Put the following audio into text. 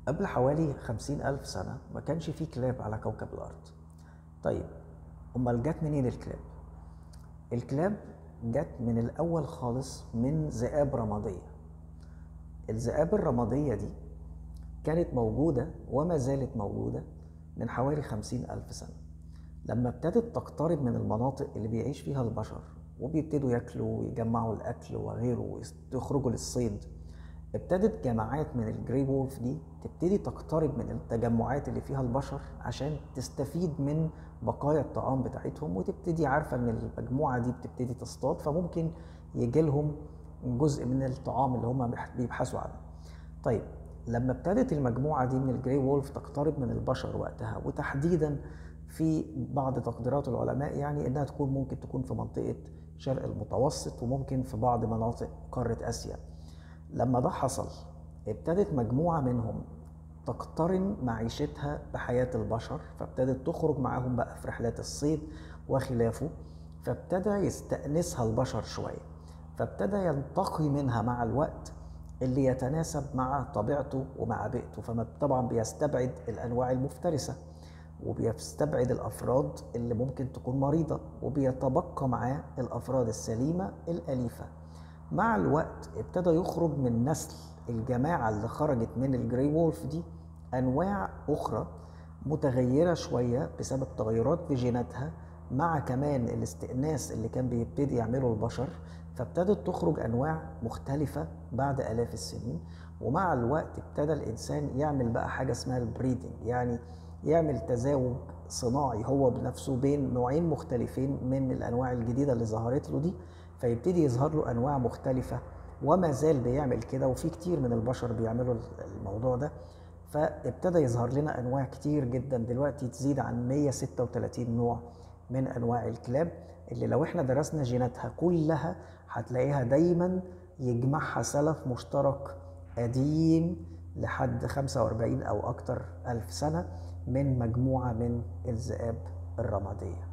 قبل حوالي خمسين ألف سنة ما كانش فيه كلاب على كوكب الأرض طيب أمال جت منين الكلاب؟ الكلاب جت من الأول خالص من ذئاب رمادية الذئاب الرمادية دي كانت موجودة وما زالت موجودة من حوالي خمسين ألف سنة لما ابتدت تقترب من المناطق اللي بيعيش فيها البشر وبيبتدوا ياكلوا ويجمعوا الأكل وغيره ويخرجوا للصيد ابتدت جماعات من الجري وولف دي تبتدي تقترب من التجمعات اللي فيها البشر عشان تستفيد من بقايا الطعام بتاعتهم وتبتدي عارفه ان المجموعه دي بتبتدي تصطاد فممكن يجي لهم جزء من الطعام اللي هم بيبحثوا عنه. طيب لما ابتدت المجموعه دي من الجري وولف تقترب من البشر وقتها وتحديدا في بعض تقديرات العلماء يعني انها تكون ممكن تكون في منطقه شرق المتوسط وممكن في بعض مناطق قاره اسيا. لما ده حصل ابتدت مجموعة منهم تقترن معيشتها بحياة البشر فابتدت تخرج معاهم بقى في رحلات الصيد وخلافه فابتدى يستأنسها البشر شوية فابتدى ينتقي منها مع الوقت اللي يتناسب مع طبيعته ومع بيئته فطبعا بيستبعد الأنواع المفترسة وبيستبعد الأفراد اللي ممكن تكون مريضة وبيتبقى معاه الأفراد السليمة الأليفة مع الوقت ابتدى يخرج من نسل الجماعة اللي خرجت من الجري وولف دي أنواع أخرى متغيرة شوية بسبب تغيرات في جيناتها مع كمان الاستئناس اللي كان بيبتدي يعمله البشر فابتدت تخرج أنواع مختلفة بعد آلاف السنين ومع الوقت ابتدى الإنسان يعمل بقى حاجة اسمها البريدنج يعني يعمل تزاوج صناعي هو بنفسه بين نوعين مختلفين من الأنواع الجديدة اللي ظهرت له دي فيبتدي يظهر له انواع مختلفه وما زال بيعمل كده وفي كتير من البشر بيعملوا الموضوع ده فابتدى يظهر لنا انواع كتير جدا دلوقتي تزيد عن 136 نوع من انواع الكلاب اللي لو احنا درسنا جيناتها كلها هتلاقيها دايما يجمعها سلف مشترك قديم لحد 45 او اكتر الف سنه من مجموعه من الذئاب الرماديه